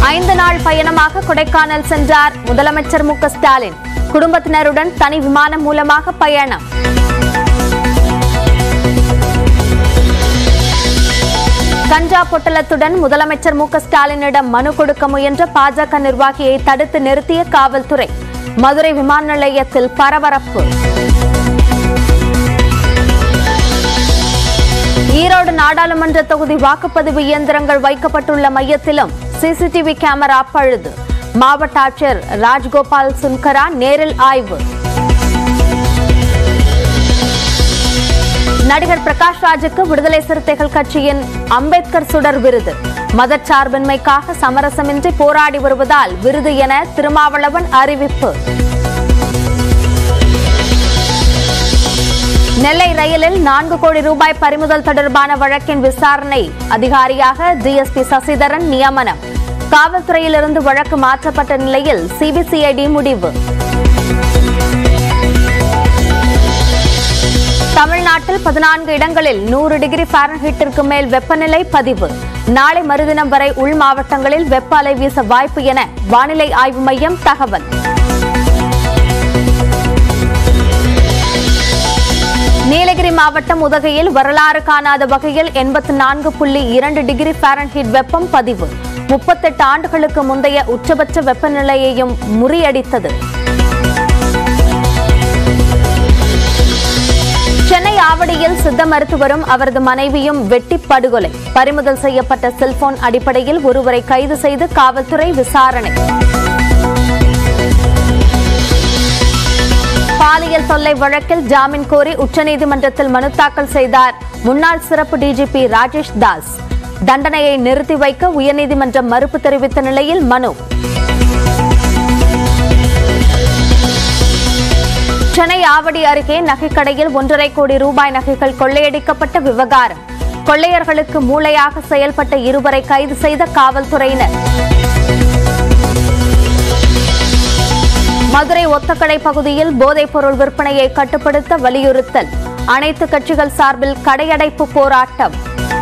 ஐந்து நாள் பயணமாக கொடைக்கானல் சென்றார் முதலமைச்சர் மு க ஸ்டாலின் குடும்பத்தினருடன் தனி விமானம் மூலமாக பயணம் கஞ்சா பொட்டலத்துடன் முதலமைச்சர் மு க ஸ்டாலினிடம் மனு கொடுக்க முயன்ற பாஜக நிர்வாகியை தடுத்து நிறுத்திய காவல்துறை மதுரை விமான நிலையத்தில் பரபரப்பு ஈரோடு நாடாளுமன்ற தொகுதி வாக்குப்பதிவு இயந்திரங்கள் வைக்கப்பட்டுள்ள மையத்திலும் சிசிடிவி கேமரா பழுது மாவட்ட ஆட்சியர் ராஜ்கோபால் சுன்கரா நேரில் ஆய்வு நடிகர் பிரகாஷ் ராஜுக்கு விடுதலை சிறுத்தைகள் கட்சியின் அம்பேத்கர் சுடர் விருது மதச்சார்பின்மைக்காக சமரசமின்றி போராடி வருவதால் விருது என திருமாவளவன் அறிவிப்பு நெல்லை ரயிலில் நான்கு கோடி ரூபாய் பறிமுதல் தொடர்பான வழக்கின் விசாரணை அதிகாரியாக டிஎஸ்பி சசிதரன் நியமனம் காவல்துறையிலிருந்து வழக்கு மாற்றப்பட்ட நிலையில் சிபிசிஐடி முடிவு தமிழ்நாட்டில் பதினான்கு இடங்களில் நூறு டிகிரி ஃபாரன்ஹீட்டிற்கு மேல் வெப்பநிலை பதிவு நாளை மறுதினம் வரை உள் மாவட்டங்களில் வெப்ப அலை வீச வாய்ப்பு என வானிலை ஆய்வு மையம் தகவல் நீலகிரி மாவட்டம் உதகையில் வரலாறு காணாத வகையில் எண்பத்தி நான்கு புள்ளி இரண்டு டிகிரி ஃபாரன்ஹீட் வெப்பம் பதிவு முப்பத்தெட்டு ஆண்டுகளுக்கு முந்தைய உச்சபட்ச வெப்பநிலையையும் முறியடித்தது சென்னை ஆவடியில் சித்த மருத்துவரும் அவரது மனைவியும் வெட்டி படுகொலை பறிமுதல் செய்யப்பட்ட செல்போன் அடிப்படையில் ஒருவரை கைது செய்து காவல்துறை விசாரணை பாலியல் தொல்லை வழக்கில் ஜாமீன் கோரி உச்சநீதிமன்றத்தில் மனு தாக்கல் செய்தார் முன்னாள் சிறப்பு டிஜிபி ராஜேஷ் தாஸ் தண்டனையை நிறுத்தி வைக்க உயர்நீதிமன்றம் மறுப்பு தெரிவித்த நிலையில் மனு சென்னை ஆவடி அருகே நகைக்கடையில் ஒன்றரை கோடி ரூபாய் நகைகள் கொள்ளையடிக்கப்பட்ட விவகாரம் கொள்ளையர்களுக்கு மூளையாக செயல்பட்ட இருவரை கைது செய்த காவல்துறையினர் மதுரை ஒத்தக்கடை பகுதியில் போதைப் பொருள் விற்பனையை கட்டுப்படுத்த வலியுறுத்தல் அனைத்து கட்சிகள் சார்பில் கடையடைப்பு போராட்டம்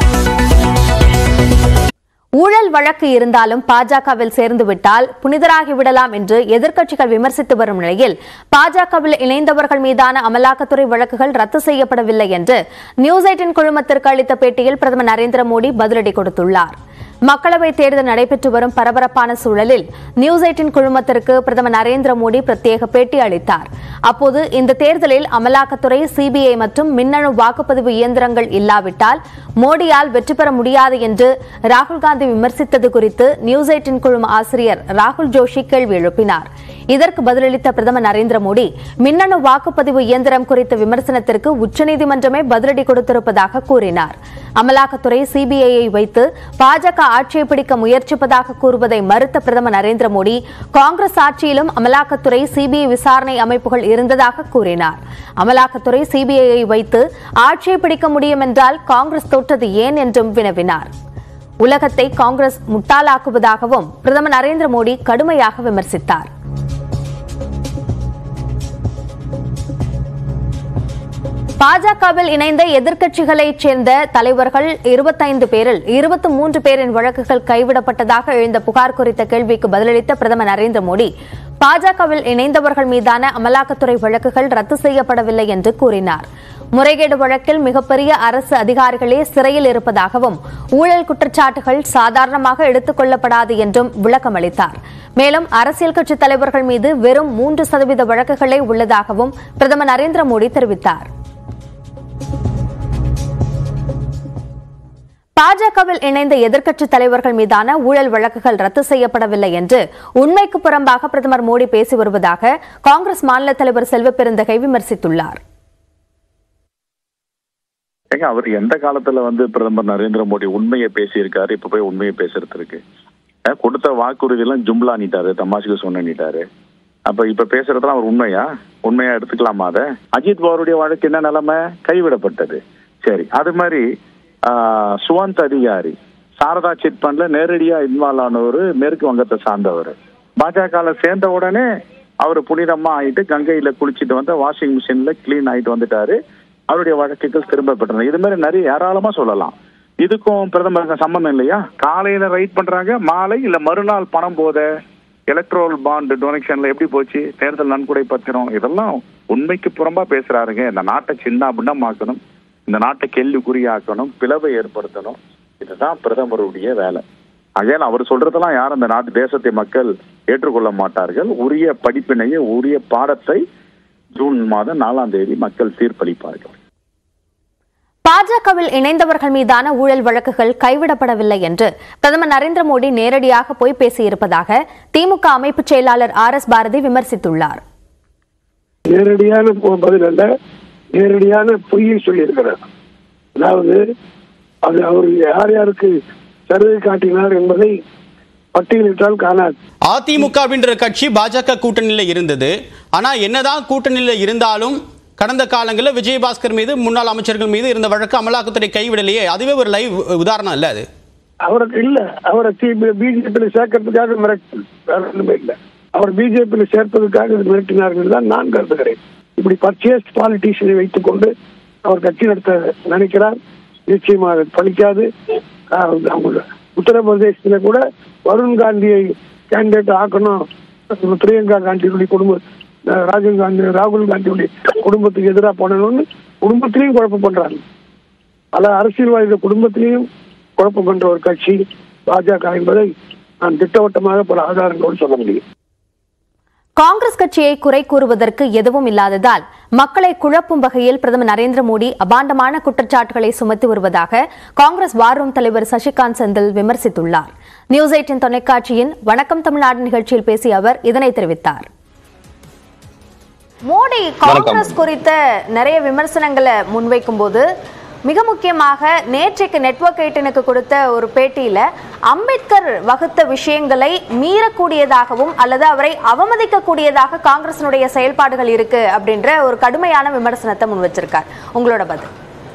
ஊழல் வழக்கு இருந்தாலும் பாஜகவில் சேர்ந்துவிட்டால் புனிதராகி விடலாம் என்று எதிர்க்கட்சிகள் விமர்சித்து வரும் நிலையில் பாஜகவில் இணைந்தவர்கள் மீதான அமலாக்கத்துறை வழக்குகள் ரத்து செய்யப்படவில்லை என்று நியூஸ் எயிட்டின் குழுமத்திற்கு அளித்த பேட்டியில் பிரதமர் நரேந்திர மோடி பதிலடி கொடுத்துள்ளார் மக்களவைத் தேர்தல் நடைபெற்று வரும் பரபரப்பான சூழலில் நியூஸ் எயிட்டின் குழுமத்திற்கு பிரதமர் நரேந்திர மோடி பிரத்யேக பேட்டி அளித்தார் அப்போது இந்த தேர்தலில் அமலாக்கத்துறை சிபிஐ மற்றும் மின்னணு வாக்குப்பதிவு இயந்திரங்கள் இல்லாவிட்டால் மோடியால் வெற்றி பெற முடியாது என்று ராகுல் காந்தி விமர்சித்தது குறித்து நியூஸ் எயிட்டின் குழும ஆசிரியர் ராகுல் ஜோஷி கேள்வி எழுப்பினார் இதற்கு பதிலளித்த பிரதமர் நரேந்திர மோடி மின்னணு வாக்குப்பதிவு இயந்திரம் குறித்த விமர்சனத்திற்கு உச்சநீதிமன்றமே பதிலடி கொடுத்திருப்பதாக கூறினார் அமலாக்கத்துறை சிபிஐயை வைத்து பாஜக ஆட்சியை பிடிக்க முயற்சிப்பதாக கூறுவதை மறுத்த பிரதமர் நரேந்திர மோடி காங்கிரஸ் ஆட்சியிலும் அமலாக்கத்துறை சிபிஐ விசாரணை அமைப்புகள் இருந்ததாக கூறினார் அமலாக்கத்துறை சிபிஐயை வைத்து ஆட்சியை பிடிக்க முடியும் என்றால் காங்கிரஸ் தோற்றது ஏன் என்றும் வினவினார் உலகத்தை காங்கிரஸ் முட்டாளாக்குவதாகவும் பிரதமர் நரேந்திர மோடி கடுமையாக விமர்சித்தார் பாஜகவில் இணைந்த எதிர்க்கட்சிகளைச் சேர்ந்த தலைவர்கள் இருபத்தைந்து பேரில் இருபத்தி மூன்று பேரின் வழக்குகள் கைவிடப்பட்டதாக எழுந்த புகார் குறித்த கேள்விக்கு பதிலளித்த பிரதமர் நரேந்திர மோடி பாஜகவில் இணைந்தவர்கள் மீதான அமலாக்கத்துறை வழக்குகள் ரத்து செய்யப்படவில்லை என்று கூறினார் முறைகேடு வழக்கில் மிகப்பெரிய அரசு அதிகாரிகளே சிறையில் இருப்பதாகவும் ஊழல் குற்றச்சாட்டுகள் சாதாரணமாக எடுத்துக் கொள்ளப்படாது என்றும் விளக்கமளித்தார் மேலும் அரசியல் கட்சித் தலைவர்கள் மீது வெறும் மூன்று சதவீத வழக்குகளே உள்ளதாகவும் பிரதமர் நரேந்திர மோடி தெரிவித்தார் பாஜகவில் இணைந்த எதிர்க்கட்சித் தலைவர்கள் மீதான ஊழல் வழக்குகள் ரத்து செய்யப்படவில்லை என்று உண்மைக்கு புறம்பாக பிரதமர் மோடி பேசி வருவதாக காங்கிரஸ் மாநில தலைவர் செல்வ பெருந்தகை விமர்சித்துள்ளார் ஏங்க அவர் எந்த காலத்துல வந்து பிரதமர் நரேந்திர மோடி உண்மையை பேசியிருக்காரு இப்ப போய் உண்மையை பேசுறதுக்கு அஹ் கொடுத்த வாக்குறுதி எல்லாம் ஜும்லா நீட்டாரு தமாஷுக்கு சொன்ன நீட்டாரு அப்ப இப்ப பேசுறதெல்லாம் அவர் உண்மையா உண்மையா எடுத்துக்கலாமா அத அஜித் பவாருடைய வழக்கு என்ன நிலைமை கைவிடப்பட்டது சரி அது மாதிரி ஆஹ், சுவந்த் அதிகாரி சாரதா சிட் ஃபண்ட்ல நேரடியா இன்வால்வ் ஆனவர் மேற்கு வங்கத்தை சார்ந்தவர் பாஜக சேர்ந்த உடனே அவர் புனிதமா ஆயிட்டு கங்கையில குளிச்சிட்டு வந்து வாஷிங் மிஷின்ல கிளீன் ஆயிட்டு வந்துட்டாரு அவருடைய வழக்குகள் திரும்ப பெற்றன இது மாதிரி நிறைய ஏராளமா சொல்லலாம் இதுக்கும் பிரதமருக்கு சம்பந்தம் இல்லையா காலையில ரைட் பண்றாங்க மாலை இல்ல மறுநாள் பணம் போத எலக்ட்ரோல் பாண்ட் டொனேஷன்ல எப்படி போச்சு தேர்தல் நன்கொடை பத்திரம் இதெல்லாம் உண்மைக்கு புறம்பா பேசுறாருங்க இந்த நாட்டை சின்ன பின்னமாக்கணும் இந்த நாட்டை கேள்விக்குறியாக்கணும் பிளவை ஏற்படுத்தணும் இதுதான் பிரதமருடைய வேலை ஆகையால் அவர் சொல்றதெல்லாம் யாரும் இந்த நாட்டு தேசத்தை மக்கள் ஏற்றுக்கொள்ள மாட்டார்கள் உரிய படிப்பினையை உரிய பாடத்தை ஜூன் மாதம் நாலாம் தேதி மக்கள் தீர்ப்பளிப்பார்கள் பாஜகவில் இணைந்தவர்கள் மீதான ஊழல் வழக்குகள் கைவிடப்படவில்லை என்று பிரதமர் நரேந்திர மோடி நேரடியாக போய் பேசியிருப்பதாக திமுக அமைப்பு செயலாளர் ஆர் எஸ் பாரதி விமர்சித்துள்ளார் நேரடியான போ- பதில் அல்ல நேரடியான பொய்யை சொல்லியிருக்கிறார் அதாவது அது அவர் யார் யாருக்கு சலுகை காட்டினார் என்பதை பட்டியலிட்டால் காணாது அதிமுகவின்ற கட்சி பாஜக கூட்டணியில இருந்தது ஆனா என்னதான் கூட்டணியில இருந்தாலும் கடந்த காலங்களில் விஜயபாஸ்கர் மீது முன்னாள் அமைச்சர்கள் மீது இருந்த வழக்கு அமலாக்கத்துறை கைவிடலையே அதுவே ஒரு லைவ் உதாரணம் இல்ல அது அவருக்கு இல்ல அவரை பிஜேபியில் சேர்க்கறதுக்காக மிரட்டு வேற ஒண்ணுமே இல்ல அவர் பிஜேபியில் சேர்ப்பதற்காக இது மிரட்டினார்கள் தான் நான் கருதுகிறேன் இப்படி பர்ச்சேஸ் பாலிட்டிஷியனை வைத்துக் கொண்டு அவர் கட்சி நடத்த நினைக்கிறார் நிச்சயமாக அது பலிக்காது ஆஹ் அவங்க உத்தரப்பிரதேசத்துல கூட வருண் காந்தியை கேண்டிடேட் ஆக்கணும் பிரியங்கா காந்தியுடைய குடும்ப அஹ் ராஜீவ் காந்தி ராகுல் காந்தியுடைய குடும்பத்துக்கு எதிராக பண்ணணும்னு குடும்பத்திலையும் குழப்பம் பண்றாங்க பல அரசியல்வாதிகள் குடும்பத்திலையும் குழப்பம் பண்ற ஒரு கட்சி பாஜக என்பதை நான் திட்டவட்டமாக பல ஆதாரங்களோடு சொல்ல முடியும் காங்கிரஸ் கட்சியை குறை கூறுவதற்கு எதுவும் இல்லாததால் மக்களை குழப்பும் வகையில் பிரதமர் நரேந்திர மோடி அபாண்டமான குற்றச்சாட்டுகளை சுமத்தி வருவதாக காங்கிரஸ் வார் ரூம் தலைவர் சசிகாந்த் செந்தில் விமர்சித்துள்ளார் நியூஸ் எயிட்டின் தொலைக்காட்சியின் வணக்கம் தமிழ்நாடு நிகழ்ச்சியில் பேசிய அவர் இதனை தெரிவித்தார் மோடி காங்கிரஸ் குறித்த நிறைய விமர்சனங்களை முன்வைக்கும் போது மிக முக்கியமாக நேற்றைக்கு நெட்வொர்க் எயிட்டினுக்கு கொடுத்த ஒரு பேட்டியில அம்பேத்கர் வகுத்த விஷயங்களை மீறக்கூடியதாகவும் அல்லது அவரை அவமதிக்கக்கூடியதாக காங்கிரசினுடைய செயல்பாடுகள் இருக்கு அப்படின்ற ஒரு கடுமையான விமர்சனத்தை முன் வச்சிருக்கார் உங்களோட பதில்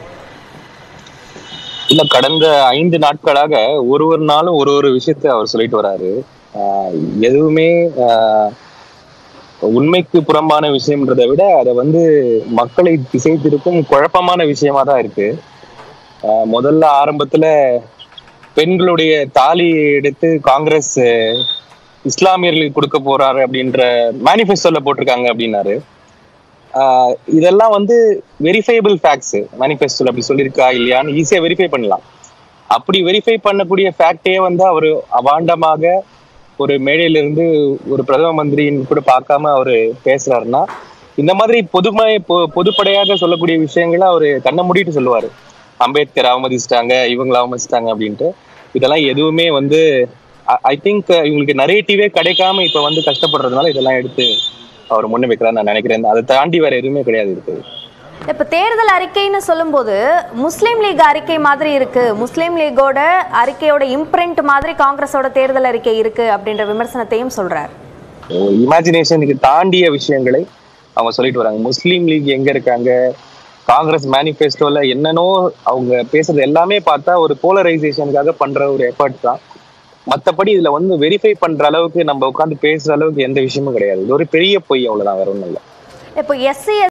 இல்ல கடந்த ஐந்து நாட்களாக ஒரு ஒரு நாளும் ஒரு ஒரு விஷயத்த அவர் சொல்லிட்டு வராரு ஆஹ் எதுவுமே ஆஹ் உண்மைக்கு புறம்பான விஷயம்ன்றதை விட அதை வந்து மக்களை திசை திருப்பும் குழப்பமான விஷயமா தான் இருக்கு ஆஹ் முதல்ல ஆரம்பத்துல பெண்களுடைய தாலி எடுத்து காங்கிரஸ் இஸ்லாமியர்களுக்கு கொடுக்க போறாரு அப்படின்ற மேனிஃபெஸ்டோல போட்டிருக்காங்க அப்படின்னாரு ஆஹ் இதெல்லாம் வந்து வெரிஃபைபிள் ஃபேக்ட்ஸ் மேனிஃபெஸ்டோல அப்படி சொல்லியிருக்கா இல்லையான்னு ஈஸியா வெரிஃபை பண்ணலாம் அப்படி வெரிஃபை பண்ணக்கூடிய ஃபேக்டே வந்து அவர் அவாண்டமாக ஒரு மேடையில இருந்து ஒரு பிரதம மந்திரின்னு கூட பார்க்காம அவரு பேசுறாருன்னா இந்த மாதிரி பொதுமை பொ- பொதுப்படையாக சொல்லக்கூடிய விஷயங்களை அவரு கண்ணை மூடிட்டு சொல்லுவாரு அம்பேத்கர் அவமதிச்சிட்டாங்க இவங்களை அவமதிச்சிட்டாங்க அப்படின்ட்டு இதெல்லாம் எதுவுமே வந்து ஐ திங்க் இவங்களுக்கு நரேட்டிவே கிடைக்காம இப்ப வந்து கஷ்டப்படுறதுனால இதெல்லாம் எடுத்து அவர் முன்ன வைக்கிறான்னு நான் நினைக்கிறேன் அதை தாண்டி வேற எதுவுமே கிடையாது இருக்குது இப்ப தேர்தல் அறிக்கைன்னு சொல்லும்போது முஸ்லீம் லீக் அறிக்கை மாதிரி இருக்கு முஸ்லீம் லீகோட அறிக்கையோட இம்ப்ரிண்ட் மாதிரி காங்கிரஸோட தேர்தல் அறிக்கை இருக்கு அப்படின்ற விமர்சனத்தையும் சொல்றார் இமேஜினேஷனுக்கு தாண்டிய விஷயங்களை அவங்க சொல்லிட்டு வராங்க முஸ்லீம் லீக் எங்க இருக்காங்க காங்கிரஸ் மேனிஃபெஸ்டோல என்னன்னோ அவங்க பேசுறது எல்லாமே பார்த்தா ஒரு போலரைசேஷனுக்காக பண்ற ஒரு எஃபர்ட் தான் மத்தபடி இதுல வந்து வெரிஃபை பண்ற அளவுக்கு நம்ம உட்காந்து பேசுற அளவுக்கு எந்த விஷயமும் கிடையாது இது ஒரு பெரிய பொய் அவ்வளவுதான் வேற ஒண்ணும் இல்லை இப்போ எஸ்சி